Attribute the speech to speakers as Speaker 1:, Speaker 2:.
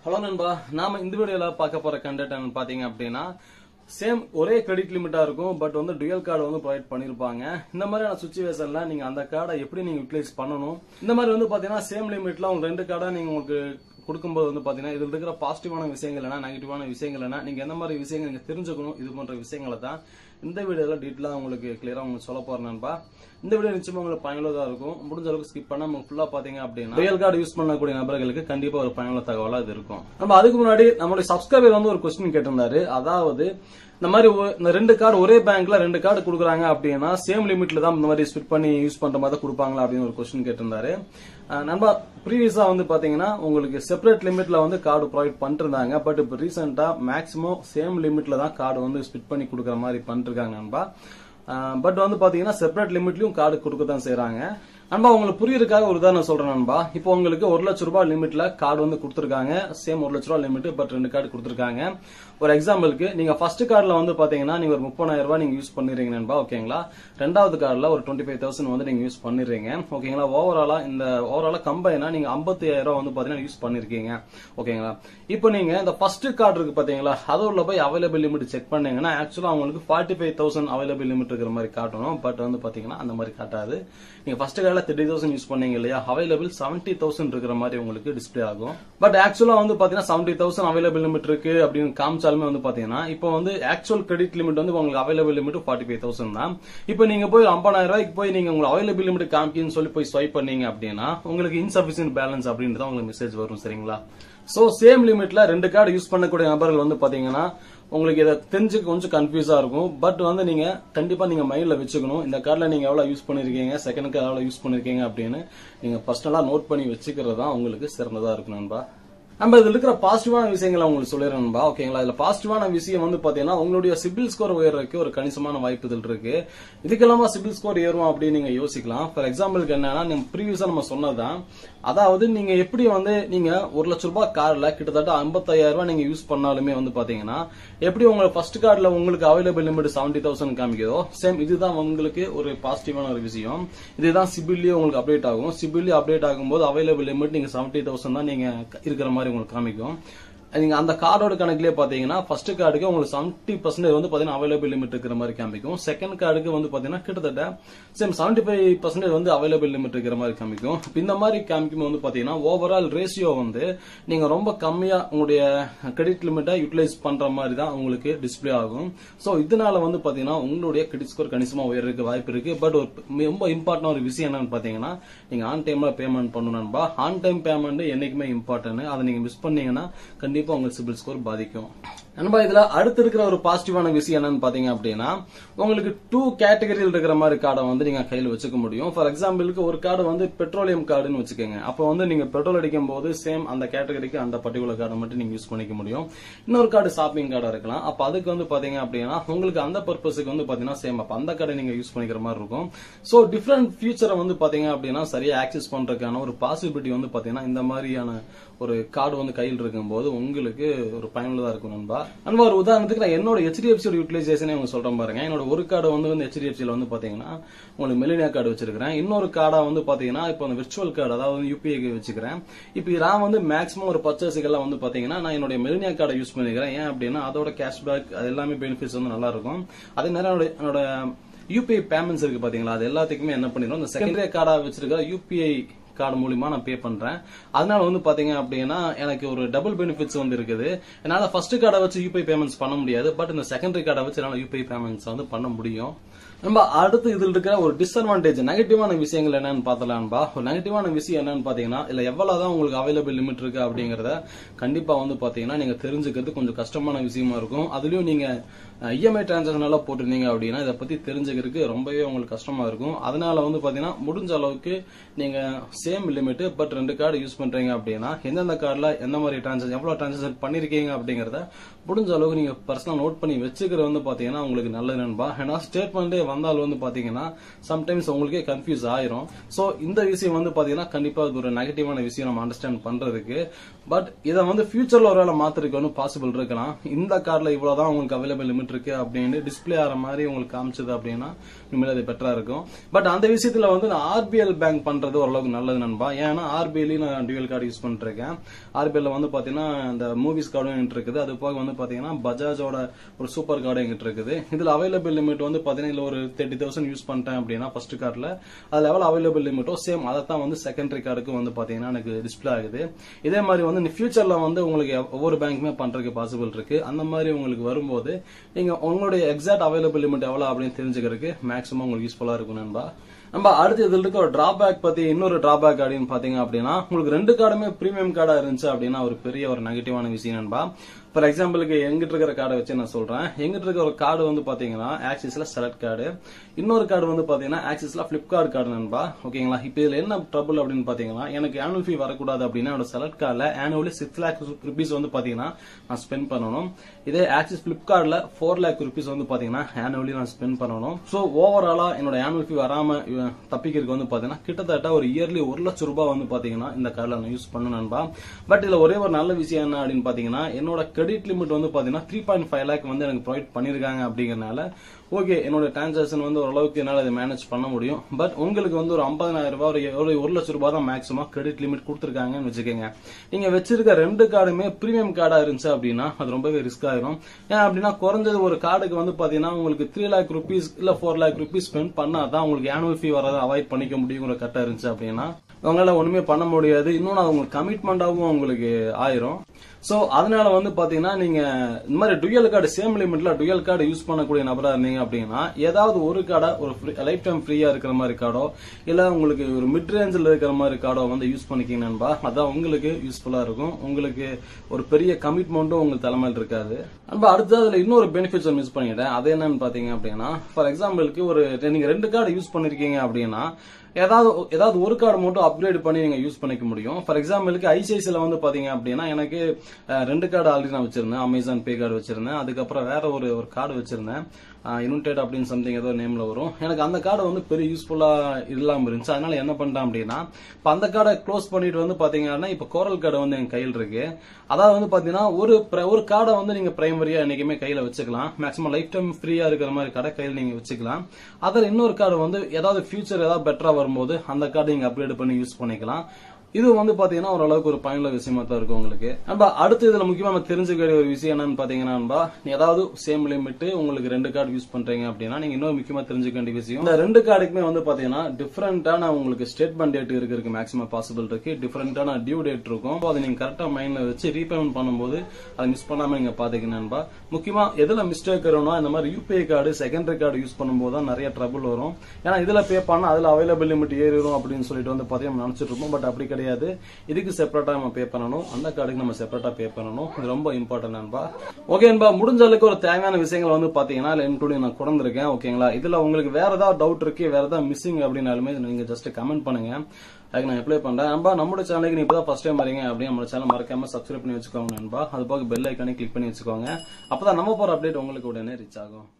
Speaker 1: hello நண்பா நாம இந்த வீடியோல பார்க்க போற கண்டென்ட் பாத்தீங்க அப்படின்னா சேம் ஒரே கிரெடிட் லிமிட்டா இருக்கும் பட் வந்து டுயல் கார்டு வந்து ப்ரொவைட் பண்ணிருப்பாங்க இந்த மாதிரியான சுச்சுவேஷன்ல நீங்க அந்த கார்டை எப்படி நீங்க யூட்டிலைஸ் பண்ணணும் இந்த மாதிரி வந்து பாத்தீங்கன்னா சேம் லிமிட்ல உங்க ரெண்டு கார்டை நீங்க உங்களுக்கு கொடுக்கும்போது வந்து பாத்தீங்கன்னா இதுல இருக்கிற பாசிட்டிவான விஷயங்கள் என்ன நெகட்டிவான விஷயங்கள் என்ன நீங்க எந்த மாதிரி விஷயங்கள் நீங்க தெரிஞ்சுக்கணும் இது போன்ற விஷயங்களை தான் இந்த வீடியோல டீட்டெயிலா உங்களுக்கு கிளியரா உங்களுக்கு சொல்ல போறேன் நண்பா இந்த வீடியோ நிச்சயமா உங்களுக்கு பயனுள்ளதா இருக்கும் முடிஞ்ச அளவுக்கு ஸ்கிப் பண்ணாம ஃபுல்லா பாத்தீங்க அப்படின்னா ரியல் கார்டு யூஸ் பண்ணக்கூடிய நபர்களுக்கு கண்டிப்பா ஒரு பயனுள்ள தகவலா இது இருக்கும் நம்ம அதுக்கு முன்னாடி நம்மளுடைய சப்ஸ்கிரைபர் வந்து ஒரு கொஸ்டின் கேட்டிருந்தாரு அதாவது இந்த மாதிரி ஒ- இந்த ரெண்டு கார்டு ஒரே பேங்க்ல ரெண்டு கார்டு கொடுக்குறாங்க அப்படின்னா சேம் லிமிட்ல தான் இந்த மாதிரி ஸ்பிட் பண்ணி யூஸ் பண்ற மாதிரி தான் கொடுப்பாங்களா அப்படின்னு ஒரு கொஸ்டின் கேட்டிருந்தாரு அஹ் நண்பா ப்ரீவியஸா வந்து பாத்தீங்கன்னா உங்களுக்கு செப்பரேட் லிமிட்ல வந்து கார்டு ப்ரொவைட் பண்ணிட்டு இருந்தாங்க பட் இப்போ ரீசெண்டா மேக்ஸிமம் சேம் லிமிட்ல தான் கார்டு வந்து ஸ்பிட் பண்ணி கொடுக்குற மாதிரி பண்ணிட்டு இருக்காங்க நண்பா பட் வந்து பாத்தீங்கன்னா செப்பரேட் லிமிட்லயும் கார்டு கொடுக்க தான் செய்றாங்க நண்பா உங்களுக்கு புரியறதுக்காக ஒரு உதாரணம் சொல்றேன் நண்பா இப்போ உங்களுக்கு ஒரு லட்ச ரூபாய் லிமிட்ல கார்டு வந்து கொடுத்துருக்காங்க சேம் ஒரு லட்ச ரூபாய் லிமிட் பட் ரெண்டு கார்டு கொடுத்துருக்காங்க ஒரு எக்ஸாம்பிளுக்கு நீங்க ஃபர்ஸ்ட் கார்டுல வந்து பாத்தீங்கன்னா நீங்க ஒரு முப்பதாயிரம் ரூபாய் நீங்க யூஸ் பண்ணிடுறீங்க நண்பா ஓகேங்களா ரெண்டாவது கார்டுல ஒரு டுவெண்ட்டி ஃபைவ் தௌசண்ட் வந்து நீங்க யூஸ் பண்ணிடுறீங்க ஓகேங்களா ஓவராலா இந்த ஓவராலா கம்பைனா நீங்க ஐம்பத்தி ரூபாய் வந்து பாத்தீங்கன்னா யூஸ் பண்ணிருக்கீங்க ஓகேங்களா இப்போ நீங்க இந்த ஃபர்ஸ்ட் கார்டு இருக்கு பாத்தீங்களா அது உள்ள போய் அவைலபிள் லிமிட் செக் பண்ணீங்கன்னா ஆக்சுவலா உங்களுக்கு forty five thousand available limit இருக்கிற மாதிரி காட்டணும் பட் வந்து பாத்தீங்கன்னா அந்த மாதிரி காட்டாது நீங்க ஃபர்ஸ்ட் கார்டுல தேர்ட்டி தௌசண்ட் யூஸ் பண்ணீங்க இல்லையா அவைலபிள் செவன்டி தௌசண்ட் இருக்கிற மாதிரி உங்களுக்கு டிஸ்ப்ளே ஆகும் பட் ஆக்சுவலா வந்து பாத்தீங்கன்னா செவன்டி தௌசண்ட் அவைலபிள் லிமிட் இருக்கு அப்படின்னு காமிச்சாலுமே வந்து பாத்தீங்கன்னா இப்போ வந்து ஆக்சுவல் கிரெடிட் லிமிட் வந்து உங்களுக்கு available limit forty five thousand தான் இப்போ நீங்க போய் ஐம்பதாயிரம் ரூபாய்க்கு போய் நீங்க உங்களுக்கு அவைலபிள் லிமிட் காமிக்கின்னு சொல்லி போய் ஸ்வைப் பண்ணீங்க அப்படின்னா உங்களுக்கு இன்சபிஷியன்ட் பேலன்ஸ் அப்படின்றது உங்களுக்கு மெசேஜ் வரும் சரிங்களா சோ சேம் லிமிட்ல ரெண்டு கார்டு யூஸ் பண்ணக்கூடிய நபர்கள் வந்து பாத்தீங்கன்னா உங்களுக்கு இதை தெரிஞ்சுக்க கொஞ்சம் கன்ஃபியூஸா இருக்கும் பட் வந்து நீங்க கண்டிப்பா நீங்க மைண்ட்ல வச்சுக்கணும் இந்த கார்டுல நீங்க எவ்வளவு யூஸ் பண்ணிருக்கீங்க செகண்ட் கார்டு எவ்வளவு யூஸ் பண்ணிருக்கீங்க அப்படின்னு நீங்க பர்சனலா நோட் பண்ணி வச்சுக்கிறது தான் உங்களுக்கு சிறந்ததா இருக்கும் நண்பா நம்ம இதுல இருக்கிற பாசிட்டிவான விஷயங்களை உங்களுக்கு சொல்லிடுறேன் நண்பா ஓகேங்களா இதுல பாசிட்டிவான விஷயம் வந்து பாத்தீங்கன்னா உங்களுடைய சிபில் ஸ்கோர் உயர்றதுக்கு ஒரு கணிசமான வாய்ப்பு இதில் இருக்கு இதுக்கெல்லாமா சிபில் ஸ்கோர் ஏறும் அப்படின்னு நீங்க யோசிக்கலாம் ஃபார் எக்ஸாம்பிளுக்கு என்னன்னா நம்ம ப்ரீவியஸா நம்ம சொன்னதுதான் அதாவது நீங்க எப்படி வந்து நீங்க ஒரு லட்ச ரூபாய் கார்டுல கிட்டத்தட்ட 55000 ரூபாய் நீங்க யூஸ் பண்ணாலுமே வந்து பாத்தீங்கன்னா எப்படி உங்க ஃபர்ஸ்ட் கார்டுல உங்களுக்கு அவைலபிள் லிமிட் செவன்டி தௌசண்ட் காமிக்குதோ சேம் இதுதான் உங்களுக்கு ஒரு பாசிட்டிவான ஒரு விஷயம் இதுதான் சிபில்லி உங்களுக்கு அப்டேட் ஆகும் சிபில்லி அப்டேட் ஆகும்போது அவைலபிள் லிமிட் நீங்க செவன்டி தௌசண்ட் தான் நீங்க இருக்கிற மாதிரி உங்களுக்கு காமிக்கும் நீங்க அந்த கார்டோட கணக்குலயே பாத்தீங்கன்னா ஃபர்ஸ்ட் கார்டுக்கு உங்களுக்கு செவன்டி பர்சன்டேஜ் வந்து பாத்தீங்கன்னா அவைலபிள் லிமிட் இருக்கிற மாதிரி காமிக்கும் செகண்ட் கார்டுக்கு வந்து பாத்தீங்கன்னா கிட்டத்தட்ட சேம் செவன்டி ஃபைவ் பர்சன்டேஜ் வந்து அவைலபிள் லிமிட் இருக்கிற மாதிரி காமிக்கும் இப்ப இந்த மாதிரி காமிக்கும் வந்து பாத்தீங்கன்னா ஓவரால் ரேஷியோ வந்து நீங்க ரொம்ப கம்மியா உங்களுடைய கிரெடிட் லிமிட்டை யூட்டிலைஸ் பண்ற மாதிரி தான் உங்களுக்கு டிஸ்ப்ளே ஆகும் சோ இதனால வந்து பாத்தீங்கன்னா உங்களுடைய கிரெடிட் ஸ்கோர் கணிசமா உயர்றதுக்கு வாய்ப்பு இருக்கு பட் ஒரு ரொம்ப இம்பார்ட்டன் ஒரு விஷயம் என்னன்னு பாத்தீங்கன்னா நீங்க ஆன் டைம்ல பேமெண்ட் பண்ணணும் நண்பா ஆன் டைம் பேமெண்ட் என்னைக்குமே இம்பார்ட்டன்ட் அதை நீங்க மிஸ் பண்ணீங்கன்னா கண்டிப்பா உங்களுக்கு சிபில் ஸ்கோர் பாதிக்கும் நண்பா இதுல அடுத்து இருக்கிற ஒரு பாசிட்டிவான விஷயம் என்னன்னு பாத்தீங்க அப்படின்னா உங்களுக்கு டூ கேட்டகரியில் இருக்கிற மாதிரி கார்டை வந்து நீங்க கையில் வச்சுக்க முடியும் ஃபார் எக்ஸாம்பிளுக்கு ஒரு கார்டு வந்து பெட்ரோலியம் கார்டுன்னு வச்சுக்கோங்க அப்போ வந்து நீங்க பெட்ரோல் அடிக்கும் போது சேம் அந்த கேட்டகரிக்கு அந்த பர்டிகுலர் கார்டை மட்டும் நீங்க யூஸ் பண்ணிக்க முடியும் இன்னொரு கார்டு ஷாப்பிங் கார்டா இருக்கலாம் அப்ப அதுக்கு வந்து பாத்தீங்க அப்படின்னா உங்களுக்கு அந்த பர்பஸுக்கு வந்து பாத்தீங்கன்னா சேம் அப்ப அந்த கார்டை நீங்க யூஸ் பண்ணிக்கிற மாதிரி இருக்கும் சோ டிஃப்ரெண்ட் ஃபியூச்சரை வந்து பாத்தீங்க அப்படின்னா சரியா ஆக்சஸ் பண்றதுக்கான ஒரு பாசிபிலிட்டி வந்து பாத்தீங்கன்னா இந்த மாதிரியான ஒரு கார்டு வந்து கையில் இருக்கும்போது உங்களுக்கு ஒரு பயனுள்ளதா இருக்கும் நண்பா நண்பா ஒரு உதாரணத்துக்கு நான் என்னோட ஹெச்டிஎஃப்சி யூட்டிலைசேஷனே உங்களுக்கு சொல்றேன் பாருங்க என்னோட ஒரு கார்டு வந்து வந்து ஹெச்டிஎஃப்சியில் வந்து பாத்தீங்கன்னா உங்களுக்கு மெலினியா கார்டு வச்சிருக்கிறேன் இன்னொரு கார்டா வந்து பாத்தீங்கன்னா இப்போ அந்த விர்ச்சுவல் கார்டு அதாவது யூபிஐ வச்சுக்கிறேன் இப்போ நான் வந்து மேக்ஸிமம் ஒரு பர்ச்சேஸுக்கெல்லாம் வந்து பாத்தீங்கன்னா நான் என்னுடைய மெலினியா கார்டை யூஸ் பண்ணிக்கிறேன் ஏன் அப்படின்னா அதோட கேஷ்பேக் அது எல்லாமே பெனிஃபிட்ஸ் வந்து நல்லா இருக்கும் அதே நேரம் என்னோட- என்னோட யூபிஐ பேமெண்ட்ஸ் இருக்கு பாத்தீங்களா அது எல்லாத்துக்குமே என்ன பண்ணிடும் இந்த செகண்டரி கார்டா வச்சிருக்கிற யூபிஐ கார்டு மூலியமா நான் பே பண்றேன் அதனால வந்து பாத்தீங்க அப்படின்னா எனக்கு ஒரு டபுள் பெனிஃபிட்ஸ் வந்து இருக்குது என்னால ஃபர்ஸ்ட் கார்டை வச்சு யூபிஐ பேமெண்ட்ஸ் பண்ண முடியாது பட் இந்த செகண்டரி கார்டை வச்சு என்னால யூபிஐ பேமெண்ட்ஸ் வந்து பண்ண முடியும் நம்ம அடுத்து இதில் இருக்கிற ஒரு டிஸ்அட்வான்டேஜ் நெகட்டிவான விஷயங்கள் என்னன்னு பார்த்தலாம்பா ஒரு நெகட்டிவான விஷயம் என்னன்னு பாத்தீங்கன்னா இல்ல எவ்வளவுதான் உங்களுக்கு அவைலபிள் லிமிட் இருக்கு அப்படிங்கறத கண்டிப்பா வந்து பாத்தீங்கன்னா நீங்க தெரிஞ்சுக்கிறது கொஞ்சம் கஷ்டமான விஷயமா இருக்கும் அதுலயும் நீங்க இஎம்ஐ டிரான்சாக்ஷன் எல்லாம் போட்டிருந்தீங்க அப்படின்னா இதை பத்தி தெரிஞ்சுக்கிறதுக்கு ரொம்பவே உங்களுக்கு கஷ்டமா இருக்கும் அதனால வந்து பாத்தீங்கன்னா முடிஞ்ச அளவுக்கு நீங்க சேம் லிமிட் பட் ரெண்டு கார்டு யூஸ் பண்றீங்க அப்படின்னா எந்தெந்த கார்டுல எந்த மாதிரி டிரான்சாக்ஷன் எவ்வளவு டிரான்சாக்ஷன் பண்ணிருக்கீங்க அப்படிங்கறத முடிஞ்ச அளவுக்கு நீங்க பர்சனல் நோட் பண்ணி வச்சுக்கிறது வந்து பாத்தீங்கன்னா உங்களுக்கு நல்லது நண்பா ஏன்னா ஸ்டேட்மெண்டே வந்தால் வந்து பாத்தீங்கன்னா சம்டைம்ஸ் உங்களுக்கே கன்ஃபியூஸ் ஆயிரும் சோ இந்த விஷயம் வந்து பாத்தீங்கன்னா கண்டிப்பா இது ஒரு நெகட்டிவான விஷயம் நம்ம அண்டர்ஸ்டாண்ட் பண்றதுக்கு பட் இதை வந்து ஃபியூச்சர்ல ஒருவேளை மாத்திருக்க ஒன்றும் பாசிபிள் இருக்கலாம் இந்த கார்டுல இவ்வளவுதான் உங்களுக்கு அவைலபிள் லிமிட் லிமிட் இருக்கு அப்படின்னு டிஸ்ப்ளே ஆகிற மாதிரி உங்களுக்கு காமிச்சது அப்படின்னா இனிமேல் அது பெட்டரா இருக்கும் பட் அந்த விஷயத்துல வந்து நான் ஆர்பிஎல் பேங்க் பண்றது ஓரளவுக்கு நல்லது நண்பா ஏன்னா ஆர்பிஎல்லையும் நான் டியூவல் கார்டு யூஸ் பண்ணிட்டு இருக்கேன் ஆர்பிஎல்ல வந்து பாத்தீங்கன்னா இந்த மூவிஸ் கார்டும் எங்கிட்ட இருக்குது அது போக வந்து பாத்தீங்கன்னா பஜாஜோட ஒரு சூப்பர் கார்டு எங்கிட்ட இருக்குது இதுல அவைலபிள் லிமிட் வந்து பாத்தீங்கன்னா இதுல ஒரு தேர்ட்டி தௌசண்ட் யூஸ் பண்ணிட்டேன் அப்படின்னா ஃபர்ஸ்ட் கார்டுல அதுல எவ்வளவு அவைலபிள் லிமிட்டோ சேம் அதை தான் வந்து செகண்டரி கார்டுக்கு வந்து பாத்தீங்கன்னா எனக்கு டிஸ்ப்ளே ஆகுது இதே மாதிரி வந்து ஃபியூச்சர்ல வந்து உங்களுக்கு ஒவ்வொரு பேங்க்குமே பண்றதுக்கு பாசிபிள் இருக்கு அந்த மாதிரி உங்களுக்கு வரும்போது நீங்க உங்களுடைய எக்ஸாக்ட் அவைலபிள் லிமிட் எவ்வளவு அப்படின்னு தெரிஞ்சுக்கிறதுக்கு மேக்ஸிமம் உங்களுக்கு யூஸ்ஃபுல்லா இருக்கும் நண்பா நம்ம அடுத்து இதுல இருக்க ஒரு டிராபேக் பத்தி இன்னொரு டிராபேக் அப்படின்னு பாத்தீங்க அப்படின்னா உங்களுக்கு ரெண்டு கார்டுமே பிரீமியம் கார்டா இருந்துச்சு அப்படின்னா ஒரு பெரிய ஒரு நெகட்டிவான விஷயம் நண்பா ஃபார் எக்ஸாம்பிளுக்கு எங்கிட்ட இருக்கிற கார்டை வச்சு நான் சொல்றேன் எங்கிட்ட இருக்கிற ஒரு கார்டு வந்து பாத்தீங்கன்னா ஆக்சிஸ்ல செலக்ட் கார்டு இன்னொரு கார்டு வந்து பாத்தீங்கன்னா ஆக்சிஸ்ல பிளிப்கார்ட் கார்டு நண்பா ஓகேங்களா இப்போ இதுல என்ன ட்ரபிள் அப்படின்னு பாத்தீங்கன்னா எனக்கு ஆனுவல் ஃபீ வரக்கூடாது அப்படின்னா என்னோட செலக்ட் கார்டில் ஆனுவலி சிக்ஸ் லேக் ருபீஸ் வந்து பாத்தீங்கன்னா நான் ஸ்பெண்ட் பண்ணணும் இதே ஆக்சிஸ் பிளிப்கார்ட்ல ஃபோர் லேக் ருபீஸ் வந்து பாத்தீங்கன்னா ஆனுவலி நான் ஸ்பெண்ட் பண்ணணும் ஸோ ஓவராலா என்னோட ஆனுவல் ஃபீ வராம அஹ், தப்பிக்கிறதுக்கு வந்து பாத்தீங்கன்னா கிட்டத்தட்ட ஒரு இயர்லி ஒரு லட்சம் ரூபாய் வந்து பாத்தீங்கன்னா இந்த கார்டில் நான் யூஸ் பண்ணணும் நண்பா பட் இதுல ஒரே ஒரு நல்ல விஷயம் என்ன அப்படின்னு பாத்தீங்கன்னா என்னோட கிரெடிட் லிமிட் வந்து பாத்தீங்கன்னா த்ரீ பாயிண்ட் ஃபைவ் லேக் வந்து எனக்கு ப்ரொவைட் பண்ணிருக்காங்க அப்படிங்கறனால ஓகே என்னோட டிரான்சாக்ஷன் வந்து ஓரளவுக்கு என்னால அதை மேனேஜ் பண்ண முடியும் பட் உங்களுக்கு வந்து ஒரு 50000 ரூபாய் ஒரு ஒரு ஒரு லட்சம் ரூபாய் தான் மேக்ஸிமம் கிரெடிட் லிமிட் கொடுத்துருக்காங்கன்னு வச்சுக்கோங்க நீங்க வச்சிருக்க ரெண்டு கார்டுமே பிரீமியம் கார்டா இருந்துச்சு அப்படின்னா அது ரொம்பவே ரிஸ்க் ஆயிரும் ஏன் அப்படின்னா குறைஞ்சது ஒரு கார்டுக்கு வந்து பாத்தீங்கன்னா உங்களுக்கு த்ரீ லேக் ருபீஸ் இல்ல ஃபோர் லேக் ருபீஸ் ஸ்பெண்ட் பண்ணாதான் உங்களுக்கு ஆனுவல் ஃபீ வரதை அவாய்ட் பண்ணிக்க முடியுங்கிற கரெக்டா இருந்துச்சு அப்படின்னா உங்களால ஒண்ணுமே பண்ண முடியாது இன்னொன்னு அது உங்களுக்கு கமிட்மெண்டாவும் உங்களுக்கு ஆயிரும் சோ அதனால வந்து பாத்தீங்கன்னா நீங்க இந்த மாதிரி டுயல் கார்டு சேம் லிமிட்ல டுயல் கார்டு யூஸ் பண்ணக்கூடிய நபரா இருந்தீங்க அப்படின்னா ஏதாவது ஒரு கார்டை ஒரு லைஃப் டைம் ஃப்ரீயா இருக்கிற மாதிரி கார்டோ இல்ல உங்களுக்கு ஒரு மிட் ரேஞ்சில் இருக்கிற மாதிரி கார்டோ வந்து யூஸ் பண்ணிக்கிங்க நண்பா அதான் உங்களுக்கு யூஸ்ஃபுல்லா இருக்கும் உங்களுக்கு ஒரு பெரிய கமிட்மெண்ட்டும் உங்களுக்கு தலைமையில் இருக்காது நண்பா அடுத்தது அதுல இன்னொரு பெனிஃபிட்ஸ் மிஸ் பண்ணிட்டேன் அது என்னன்னு பாத்தீங்க அப்படின்னா ஃபார் எக்ஸாம்பிளுக்கு ஒரு நீங்க ரெண்டு கார்டு யூஸ் பண்ணிருக்கீங்க அப்படின்னா ஏதாவது ஏதாவது ஒரு கார்டு மட்டும் அப்கிரேட் பண்ணி நீங்க யூஸ் பண்ணிக்க முடியும் ஃபார் எக்ஸாம்பிளுக்கு ஐசிஐசில வந்து பாத்தீங்க அப்படின்னா எனக்கு அஹ், ரெண்டு கார்டு ஆல்ரெடி நான் வச்சிருந்தேன் அமேசான் பே கார்டு வச்சிருந்தேன் அதுக்கப்புறம் வேற ஒரு ஒரு கார்டு வச்சிருந்தேன் யுனைடெட் அப்படின்னு சம்திங் ஏதோ நேம்ல வரும் எனக்கு அந்த கார்டு வந்து பெரிய யூஸ்ஃபுல்லா இல்லாம இருந்துச்சு அதனால என்ன பண்ணிட்டேன் அப்படின்னா இப்ப அந்த கார்டை க்ளோஸ் பண்ணிட்டு வந்து பாத்தீங்கன்னா இப்ப கோரல் கார்டு வந்து என் கையில் இருக்கு அதாவது வந்து பாத்தீங்கன்னா ஒரு pri- ஒரு கார்டை வந்து நீங்க பிரைமரியா என்னைக்குமே கையில வச்சுக்கலாம் மேக்ஸிமம் லைஃப் டைம் ஃப்ரீயா இருக்கிற மாதிரி கார்டை கையில் நீங்க வச்சுக்கலாம் அதில் இன்னொரு கார்டு வந்து ஏதாவது ஃபியூச்சர் ஏதாவது பெட்டரா வரும்போது அந்த கார்டை நீங்க அப்கிரேட் பண்ணி யூஸ் பண்ணிக்கலாம் இது வந்து பாத்தீங்கன்னா ஓரளவுக்கு ஒரு பயனுள்ள விஷயமா தான் இருக்கும் உங்களுக்கு நண்பா அடுத்து இதுல முக்கியமா நம்ம தெரிஞ்சுக்க வேண்டிய ஒரு விஷயம் என்னன்னு பாத்தீங்கன்னா நண்பா, நீ ஏதாவது சேம் லிமிட் உங்களுக்கு ரெண்டு கார்டு யூஸ் பண்றீங்க அப்படின்னா நீங்க இன்னொரு முக்கியமா தெரிஞ்சுக்க வேண்டிய விஷயம் இந்த ரெண்டு கார்டுக்குமே வந்து பாத்தீங்கன்னா டிஃபரெண்டான உங்களுக்கு ஸ்டேட்மெண்ட் டேட் இருக்கிறதுக்கு மேக்ஸிமம் பாசிபிள் இருக்கு டிஃபரெண்டான டியூ டேட் இருக்கும் So அதை நீங்க கரெக்டா மைண்ட்ல வச்சு ரீபேமெண்ட் பண்ணும்போது அதை மிஸ் பண்ணாம நீங்க பாத்துக்கணும் நண்பா முக்கியமா எதுல மிஸ்டேக் வரும்னா இந்த மாதிரி UPI card secondary card use பண்ணும்போது தான் நிறைய ட்ரபிள் வரும் ஏன்னா இதுல பே பண்ணா அதுல அவைலபிள் லிமிட் ஏறிடும் அப்படின்னு சொல்லிட்டு வந்து பாத்தீங்கன்னா நினைச்சிட்டு இருப்போம் பட் அப்படி கிடையாது இதுக்கு செப்பரேட்டா நம்ம பே பண்ணணும் அந்த கார்டுக்கு நம்ம செப்பரேட்டா பே பண்ணணும் இது ரொம்ப இம்பார்ட்டன்ட் நண்பா ஓகே நண்பா முடிஞ்ச அளவுக்கு ஒரு தேவையான விஷயங்கள் வந்து பாத்தீங்கன்னா இன்க்ளூடிங் நான் கொடுத்துருக்கேன் ஓகேங்களா இதுல உங்களுக்கு வேற ஏதாவது டவுட் இருக்கு வேற ஏதாவது மிஸ்ஸிங் அப்படின்னாலுமே நீங்க ஜஸ்ட் கமெண்ட் பண்ணுங்க அதுக்கு நான் அப்ளை பண்றேன் நண்பா நம்மளோட சேனலுக்கு நீ இப்பதான் ஃபர்ஸ்ட் டைம் வரீங்க அப்படியே நம்ம சேனல் மறக்காம சப்ஸ்கிரைப் பண்ணி வச்சுக்கோங்க நண்பா அது போக பெல் ஐக்கானே கிளிக் பண்ணி வச்சுக்கோங்க அப்பதான் நம்ம போற அப்டேட் உங்களுக்கு உடனே ரீச் ஆகும்